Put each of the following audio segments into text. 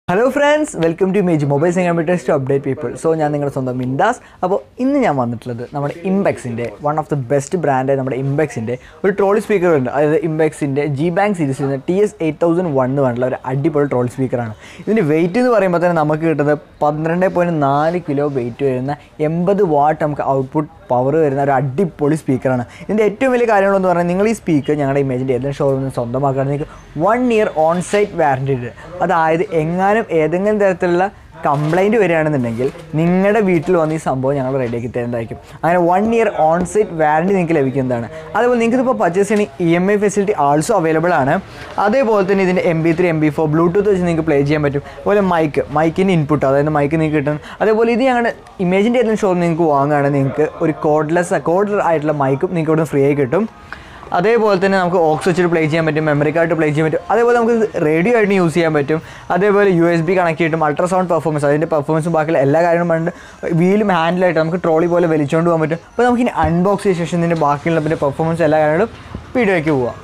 Hello friends welcome to Mage mobiles and computers to update people so ഞാൻ നിങ്ങളുടെ സ്വന്തം മിൻഡാസ് അപ്പോൾ ഇന്ന് ഞാൻ വന്നിട്ടുള്ളത് നമ്മുടെ ഇംബെക്സിൻ്റെ one of the best brand നമ്മുടെ ഇംബെക്സിൻ്റെ ഒരു ട്രോളി സ്പീക്കർ ഉണ്ട് അതായത് ഇംബെക്സിൻ്റെ ജി ബാങ്ക് സീരീസിൽ നിന്ന് T S eight thousand one എന്ന് പറഞ്ഞിട്ടുള്ള ഒരു അടിപൊളി ട്രോളി സ്പീക്കറാണ് ഇതിൻ്റെ വെയിറ്റ് എന്ന് പറയുമ്പോൾ തന്നെ നമുക്ക് കിട്ടുന്നത് പന്ത്രണ്ട് പോയിൻറ്റ് നാല് കിലോ വെയിറ്റ് വരുന്ന എൺപത് വാട്ട് നമുക്ക് ഔട്ട്പുട്ട് പവർ വരുന്ന ഒരു അടിപൊളി സ്പീക്കറാണ് ഇതിൻ്റെ ഏറ്റവും വലിയ കാര്യങ്ങളെന്ന് പറഞ്ഞാൽ നിങ്ങൾ ഈ സ്പീക്കർ ഞങ്ങളുടെ ഇമേജിൻ്റെ ഏതെങ്കിലും ഷോറൂമിൽ നിന്ന് സ്വന്തമാക്കുകയാണെങ്കിൽ നിങ്ങൾക്ക് one year on site warranty ഉണ്ട് അതായത് എങ്ങാനും ഏതെങ്കിലും തരത്തിലുള്ള കംപ്ലൈൻറ്റ് വരികയാണെന്നുണ്ടെങ്കിൽ നിങ്ങളുടെ വീട്ടിൽ വന്ന് ഈ സംഭവം ഞങ്ങൾ റെഡിയാക്കി തരുന്നതായിരിക്കും അങ്ങനെ one year on site warranty നിങ്ങൾക്ക് ലഭിക്കുന്നതാണ് അതുപോലെ നിങ്ങൾക്ക് ഇപ്പോൾ പർച്ചേസ് ചെയ്യണ E M I facility also available ആണ് അതേപോലെ തന്നെ ഇതിൻ്റെ M B three M B four Bluetooth വെച്ച് നിങ്ങൾക്ക് പ്ലേ ചെയ്യാൻ പറ്റും അതുപോലെ മൈക്ക് മൈക്കിൻ്റെ ഇൻപുട്ട് അതായത് മൈക്ക് നിങ്ങൾക്ക് കിട്ടും അതേപോലെ ഇത് ഞങ്ങളുടെ ഇമേജിൻ്റെ ഏതെങ്കിലും ഷോറൂം നിങ്ങൾക്ക് വാങ്ങുകയാണെങ്കിൽ നിങ്ങൾക്ക് ഒരു കോഡ്ലെസ് കോഡ് ആയിട്ടുള്ള മൈക്കും നിങ്ങൾക്ക് ഇവിടെ ഫ്രീ ആയി കിട്ടും അതേപോലെ തന്നെ നമുക്ക് ഓക്സ് വെച്ചിട്ട് പ്ലേ ചെയ്യാൻ പറ്റും മെമ്മറി കാർഡ് പ്ലേ ചെയ്യാൻ പറ്റും അതേപോലെ നമുക്ക് റേഡിയോ ആയിട്ട് യൂസ് ചെയ്യാൻ പറ്റും അതേപോലെ യു എസ് ബി കണക്ട് ചെയ്തിട്ടും അൾട്രാസൗണ്ട് പെർഫോമൻസ് അതിൻ്റെ പെർഫോമൻസും ബാക്കിയുള്ള എല്ലാ കാര്യങ്ങളും ഉണ്ട് വീലും ഹാൻഡിലായിട്ട് നമുക്ക് ട്രോളി പോലെ വലിച്ചുകൊണ്ട് പോകാൻ പറ്റും അപ്പോൾ നമുക്ക് ഇനി അൺബോക്സ് ചെയ്ത ശേഷം ഇതിൻ്റെ ബാക്കിയുള്ള പിന്നെ പെർഫോമൻസ് എല്ലാ കാര്യങ്ങളും വീഡിയോയ്ക്ക് പോവാം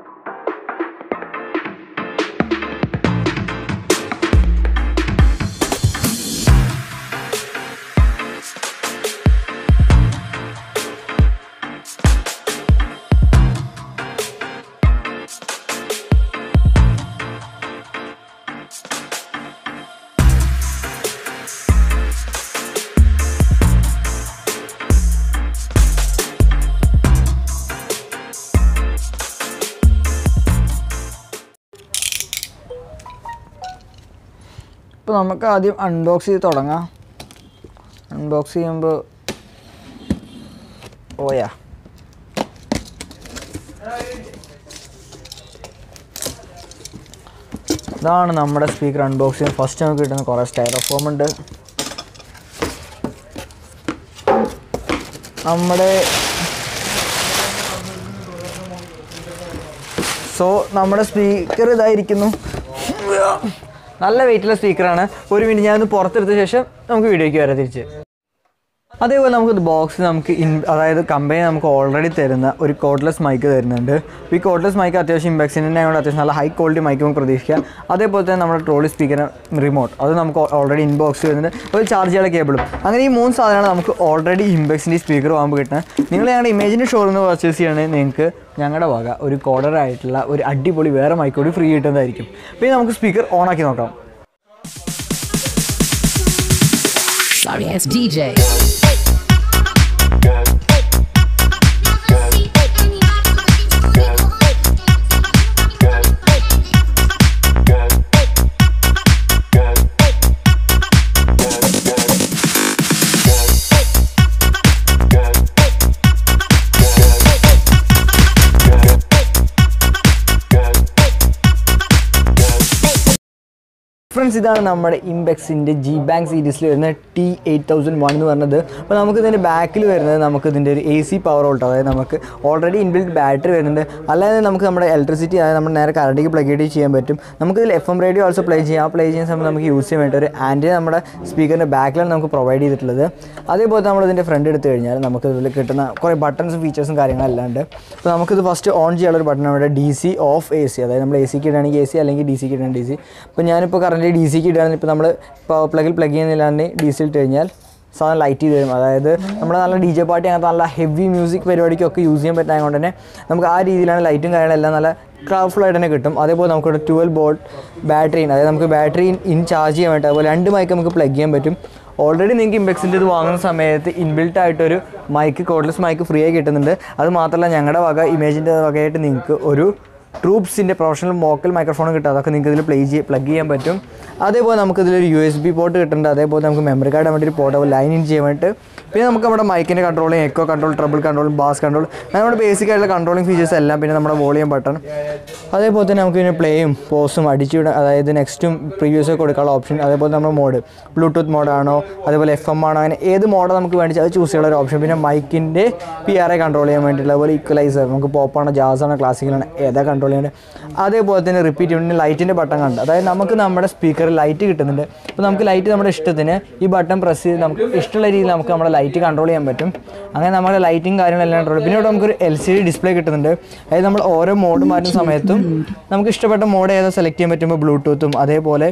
ഇപ്പോൾ നമുക്ക് ആദ്യം അൺബോക്സ് ചെയ്ത് തുടങ്ങാം അൺബോക്സ് ചെയ്യുമ്പോൾ ഓയാ ഇതാണ് നമ്മുടെ സ്പീക്കർ അൺബോക്സ് ചെയ്യാൻ ഫസ്റ്റ് നമുക്ക് കിട്ടുന്ന കുറേ സ്റ്റൈറോഫോം ഉണ്ട് നമ്മുടെ സോ നമ്മുടെ സ്പീക്കർ ഇതായിരിക്കുന്നു നല്ല വെയിറ്റുള്ള സ്പീക്കറാണ് ഒരു മിനിറ്റ് ഞാനൊന്ന് പുറത്തെടുത്ത ശേഷം നമുക്ക് വീഡിയോയ്ക്ക് വരാം തിരിച്ച് അതേപോലെ നമുക്ക് ബോക്സ് നമുക്ക് ഇൻ അതായത് കമ്പനി നമുക്ക് ഓൾറെഡി തരുന്ന ഒരു കോഡ്ലെസ് മൈക്ക് തരുന്നുണ്ട് അപ്പോൾ ഈ കോഡ്ലെസ് മൈക്ക് അത്യാവശ്യം ഇമ്പാക്സിൻ്റെ ആയതുകൊണ്ട് അത്യാവശ്യം നല്ല ഹൈ ക്വാളിറ്റി മൈക്ക് നമുക്ക് പ്രതീക്ഷിക്കാം അതേപോലെ തന്നെ നമ്മുടെ ട്രോളി സ്പീക്കർ റിമോട്ട് അത് നമുക്ക് ഓൾറെഡി ഇൻബോക്സ് വരുന്നുണ്ട് ഒരു ചാർജ് ചെയ്യാനുള്ള കേബിളും അങ്ങനെ ഈ മൂന്ന് സാധനമാണ് നമുക്ക് ഓൾറെഡി ഇംബെക്സിൻ്റെ സ്പീക്കർ വാങ്ങുമ്പോൾ കിട്ടുന്നത് നിങ്ങൾ ഞങ്ങളുടെ ഇമേജിൻ്റെ ഷോറൂമിൽ നിന്ന് പർച്ചേസ് ചെയ്യുകയാണെങ്കിൽ നിങ്ങൾക്ക് ഞങ്ങളുടെ വക ഒരു കോഡർ ആയിട്ടുള്ള ഒരു അടിപൊളി വേറെ മൈക്ക് കൂടി ഫ്രീ കിട്ടുന്നതായിരിക്കും പിന്നെ നമുക്ക് സ്പീക്കർ ഓണാക്കി നോക്കാം Sorry ass DJ. ഫ്രണ്ട്സ് ഇതാണ് നമ്മുടെ ഇംബെക്സിൻ്റെ ജി ബാങ്ക് സീരീസിൽ വരുന്ന ടി എയ്റ്റ് തൗസൻഡ് വൺ എന്ന് പറഞ്ഞത് അപ്പോൾ നമുക്ക് ഇതിൻ്റെ ബാക്കിൽ വരുന്നത് നമുക്ക് ഇതിൻ്റെ ഒരു എ സി പവർ ഔട്ട് അതായത് നമുക്ക് ഓൾറെഡി ഇൻബിൽഡ് ബാറ്ററി വരുന്നുണ്ട് അല്ലാതെ നമുക്ക് നമ്മുടെ ഇലക്ട്രിസിറ്റി അതായത് നമ്മുടെ നേരെ കറണ്ടിക്ക് പ്ലഗ് ചെയ്ത് ചെയ്യാൻ പറ്റും നമുക്ക് ഇതിൽ F M radio also play ചെയ്യാം ആ പ്ലേ ചെയ്യുന്ന സമയത്ത് നമുക്ക് യൂസ് ചെയ്യാൻ വേണ്ടി ഒരു ആൻറ്റി നമ്മുടെ സ്പീക്കറിൻ്റെ ബാക്കിലാണ് നമുക്ക് പ്രൊവൈഡ് ചെയ്തിട്ടുള്ളത് അതേപോലെ നമ്മൾ ഇതിൻ്റെ ഫ്രണ്ട് എടുത്തു കഴിഞ്ഞാൽ നമുക്ക് ഇതിൽ കിട്ടുന്ന കുറേ ബട്ടൺസും ഫീച്ചേഴ്സും കാര്യങ്ങളും എല്ലാം ഉണ്ട് അപ്പോൾ നമുക്കിത് ഫസ്റ്റ് ഓൺ ചെയ്യാനുള്ള ഒരു ബട്ടൺ നമ്മുടെ D C of A C അതായത് നമ്മൾ എ സിക്ക് ഇടുകയാണെങ്കിൽ എ സി അല്ലെങ്കിൽ ഡി സിക്ക് ഇടുകയാണെങ്കിൽ ഡി സി അപ്പോൾ ഞാനിപ്പോൾ കറൻറ്റ് ഡി സിക്ക് ഇടുകയാണെങ്കിൽ ഇപ്പോൾ നമ്മൾ ഇപ്പോൾ പ്ലഗിൽ പ്ലഗ് ചെയ്യുന്നില്ലാണ്ട് ഡി സി ഇട്ട് കഴിഞ്ഞാൽ സാധനം ലൈറ്റ് ചെയ്ത് തരും അതായത് നമ്മുടെ നല്ല ഡി ജെ പാർട്ടി അങ്ങനത്തെ നല്ല ഹെവി മ്യൂസിക് പരിപാടിക്കൊക്കെ യൂസ് ചെയ്യാൻ പറ്റുന്നത് കൊണ്ട് തന്നെ നമുക്ക് ആ രീതിയിലാണ് ലൈറ്റും കാര്യങ്ങളെല്ലാം നല്ല ക്രാഫ്റ്റുൾ ആയിട്ട് തന്നെ കിട്ടും അതേപോലെ നമുക്കിവിടെ ട്വൽവ് ബോൾട്ട് ബാറ്ററി അതായത് നമുക്ക് ബാറ്ററി ഇൻ ചാർജ് ചെയ്യാൻ വേണ്ടി അതുപോലെ രണ്ട് മൈക്ക് നമുക്ക് പ്ലഗ് ചെയ്യാൻ പറ്റും ഓൾറെഡി നിങ്ങൾക്ക് ഇമ്പെക്സിൻ്റെ ഇത് വാങ്ങുന്ന സമയത്ത് ഇൻബിൽട്ട് ആയിട്ടൊരു മൈക്ക് കോഡ്ലെസ് മൈക്ക് ഫ്രീ ആയി കിട്ടുന്നുണ്ട് അത് മാത്രമല്ല ഞങ്ങളുടെ വക ഇമേജിൻ്റെ വകയായിട്ട് നിങ്ങൾക്ക് ഒരു ട്രൂപ്സിൻ്റെ പ്രൊഫഷണൽ മോക്കൽ മൈക്രോഫോൺ കിട്ടും അതൊക്കെ നിങ്ങൾക്ക് ഇതിൽ പ്ലേ ചെയ്ത് പ്ലഗ് ചെയ്യാൻ പറ്റും അതേപോലെ നമുക്ക് ഇതിലൊരു യു എസ് ബി പോർട്ട് കിട്ടുന്നുണ്ട് അതേപോലെ നമുക്ക് മെമ്മറി കാർഡ് വേണ്ടി ഒരു പോർട്ട് ലൈൻ ഇൻ ചെയ്യാൻ വേണ്ടിയിട്ട് പിന്നെ നമുക്ക് നമ്മുടെ മൈക്കിൻ്റെ controlling echo control treble control bass control നമ്മുടെ ബേസിക് ആയിട്ടുള്ള കൺട്രോളിങ് ഫീച്ചേഴ്സ് എല്ലാം പിന്നെ നമ്മുടെ വോളിയം ബട്ടൺ അതേപോലെ തന്നെ നമുക്ക് പിന്നെ പ്ലേയും പോസും അടിച്ചുവിടാൻ അതായത് നെക്സ്റ്റും പ്രീവിയസ് കൊടുക്കാനുള്ള ഓപ്ഷൻ അതേപോലെ നമ്മുടെ മോഡ് ബ്ലൂടൂത്ത് മോഡാണോ അതേപോലെ എഫ് എം ആണോ അങ്ങനെ ഏത് മോഡ് നമുക്ക് വേണ്ടി അത് ചൂസ് ചെയ്യാനുള്ള ഒരു ഓപ്ഷൻ പിന്നെ മൈക്കിൻ്റെ പി ആർ ഐ കൺട്രോൾ ചെയ്യാൻ വേണ്ടിയിട്ടുള്ള അതുപോലെ ഈക്വലൈസർ നമുക്ക് പോപ്പാണോ ജാസാണോ ക്ലാസിക്കലാണോ ഏതാ കൺട്രോൾ ചെയ്യേണ്ടത് അതേപോലെ തന്നെ റിപ്പീറ്റ് ചെയ്യുന്ന ലൈറ്റിൻ്റെ ബട്ടൺ കണ്ട് അതായത് നമുക്ക് നമ്മുടെ സ്പീക്കറിൽ ലൈറ്റ് കിട്ടുന്നുണ്ട് അപ്പോൾ നമുക്ക് ലൈറ്റ് നമ്മുടെ ഇഷ്ടത്തിന് ഈ ബട്ടൺ പ്രസ് ചെയ്ത് നമുക്ക് ഇഷ്ടമുള്ള രീതിയിൽ നമുക്ക് നമ്മുടെ ലൈറ്റ് കൺട്രോൾ ചെയ്യാൻ പറ്റും അങ്ങനെ നമ്മുടെ ലൈറ്റിംഗ് കാര്യങ്ങളെല്ലാം കൺട്രോൾ പിന്നെ ഇവിടെ നമുക്കൊരു എൽ സി ഡി ഡിസ്പ്ലേ കിട്ടുന്നുണ്ട് അതായത് നമ്മൾ ഓരോ മോഡ് മാറ്റുന്ന സമയത്തും നമുക്ക് ഇഷ്ടപ്പെട്ട മോഡ് ഏതാ സെലക്ട് ചെയ്യാൻ പറ്റുമ്പോൾ ബ്ലൂടൂത്തും അതേപോലെ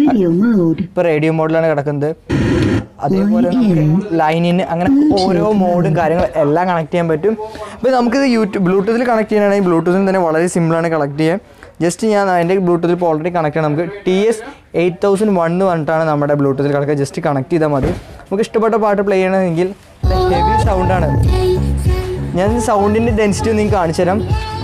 Radio mode. ഇപ്പോൾ റേഡിയോ മോഡിലാണ് കിടക്കുന്നത് അതേപോലെ നമുക്ക് ലൈനിന് അങ്ങനെ ഓരോ മോഡും കാര്യങ്ങളും എല്ലാം കണക്ട് ചെയ്യാൻ പറ്റും അപ്പോൾ നമുക്കിത് യൂട്യൂബ് ബ്ലൂടൂത്തിൽ കണക്ട് ചെയ്യാനാണെങ്കിൽ ബ്ലൂടൂത്തിൽ തന്നെ വളരെ സിമ്പിളാണ് കണക്ട് ചെയ്യാൻ ജസ്റ്റ് ഞാൻ അതിൻ്റെ ബ്ലൂടൂത്തിൽ ഇപ്പോൾ ഓൾറെഡി കണക്ട് ചെയ്യണം നമുക്ക് T S eight thousand one എന്ന് പറഞ്ഞിട്ടാണ് നമ്മുടെ ബ്ലൂടൂത്തിൽ കണക്ട് ജസ്റ്റ് കണക്ട് ചെയ്താൽ മതി നമുക്ക് ഇഷ്ടപ്പെട്ട പാട്ട് പ്ലേ ചെയ്യണമെങ്കിൽ ഹെവി സൗണ്ടാണ് ഞാൻ സൗണ്ടിൻ്റെ ഡെൻസിറ്റി നിങ്ങൾക്ക് കാണിച്ചു തരാം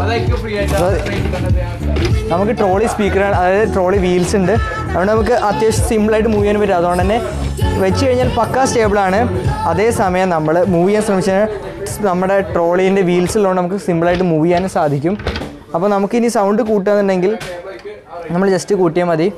നമുക്ക് ട്രോളി സ്പീക്കറാണ് അതായത് ട്രോളി വീൽസ് ഉണ്ട് അതുകൊണ്ട് നമുക്ക് അത്യാവശ്യം സിമ്പിളായിട്ട് മൂവ് ചെയ്യാൻ പറ്റും അതുകൊണ്ട് തന്നെ വെച്ച് കഴിഞ്ഞാൽ പക്കാ സ്റ്റേബിളാണ് അതേസമയം നമ്മൾ മൂവ് ചെയ്യാൻ ശ്രമിച്ചാൽ നമ്മുടെ ട്രോളീൻ്റെ വീൽസ് ഉള്ളതുകൊണ്ട് നമുക്ക് സിമ്പിളായിട്ട് മൂവ് ചെയ്യാനും സാധിക്കും അപ്പോൾ നമുക്കിനി സൗണ്ട് കൂട്ടുകയെന്നുണ്ടെങ്കിൽ നമ്മൾ ജസ്റ്റ് കൂട്ടിയാൽ മതി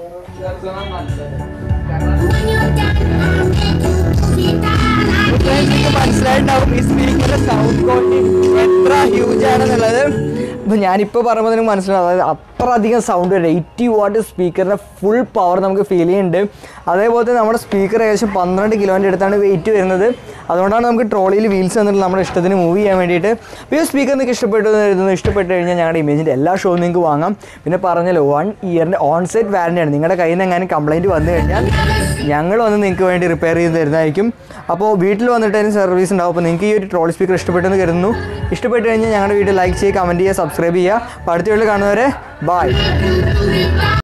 നിങ്ങൾക്ക് മനസ്സിലായിട്ടുണ്ടാവും ഈ സ്പീക്കറിന്റെ സൗണ്ട് ക്വാളിറ്റി എത്ര ഹ്യൂജ് ആണെന്നുള്ളത് ഇപ്പം ഞാനിപ്പോൾ പറയുമ്പോൾ നിങ്ങൾക്ക് മനസ്സിലാവും അതായത് അത്ര അധികം സൗണ്ട് വരും എയ്റ്റി വാട്ട് സ്പീക്കറിൻ്റെ ഫുൾ പവർ നമുക്ക് ഫീൽ ചെയ്യുന്നുണ്ട് അതേപോലെ തന്നെ നമ്മുടെ സ്പീക്കർ ഏകദേശം പന്ത്രണ്ട് കിലോൻ്റെ അടുത്താണ് വെയിറ്റ് വരുന്നത് അതുകൊണ്ടാണ് നമുക്ക് ട്രോളിയിൽ വീൽസ് തന്നിട്ട് നമ്മുടെ ഇഷ്ടത്തിന് മൂവ് ചെയ്യാൻ വേണ്ടിയിട്ട് അപ്പോൾ ഈ സ്പീക്കർ നിങ്ങൾക്ക് ഇഷ്ടപ്പെട്ടു എന്ന് കരുതുന്നു ഇഷ്ടപ്പെട്ട് കഴിഞ്ഞാൽ ഞങ്ങളുടെ ഇമേജിൻ്റെ എല്ലാ ഷോയും നിങ്ങൾക്ക് വാങ്ങാം പിന്നെ പറഞ്ഞല്ലോ വൺ ഇയറിൻ്റെ ഓൺ സൈറ്റ് വാറൻറ്റിയാണ് നിങ്ങളുടെ കയ്യിൽ നിന്ന് എങ്ങാനും കംപ്ലയിൻറ്റ് വന്നു കഴിഞ്ഞാൽ ഞങ്ങൾ വന്ന് നിങ്ങൾക്ക് വേണ്ടി റിപ്പയർ ചെയ്ത് തരുന്നതായിരിക്കും അപ്പോൾ വീട്ടിൽ വന്നിട്ട് അതിന് സർവീസ് ഉണ്ടാവും അപ്പോൾ നിങ്ങൾക്ക് ഈ ഒരു ട്രോളി സ്പീക്കർ ഇഷ്ടപ്പെട്ടെന്ന് കരുതുന്നു ഇഷ്ടപ്പെട്ട് കഴിഞ്ഞാൽ ഞങ്ങളുടെ വീഡിയോ ലൈക്ക് ചെയ്യുക കമൻറ്റ് ചെയ്യുക സബ്സ്ക്രൈബ് ചെയ്യുക അപ്പോൾ അടുത്ത വീഡിയോ കാണുന്നവരെ ബൈ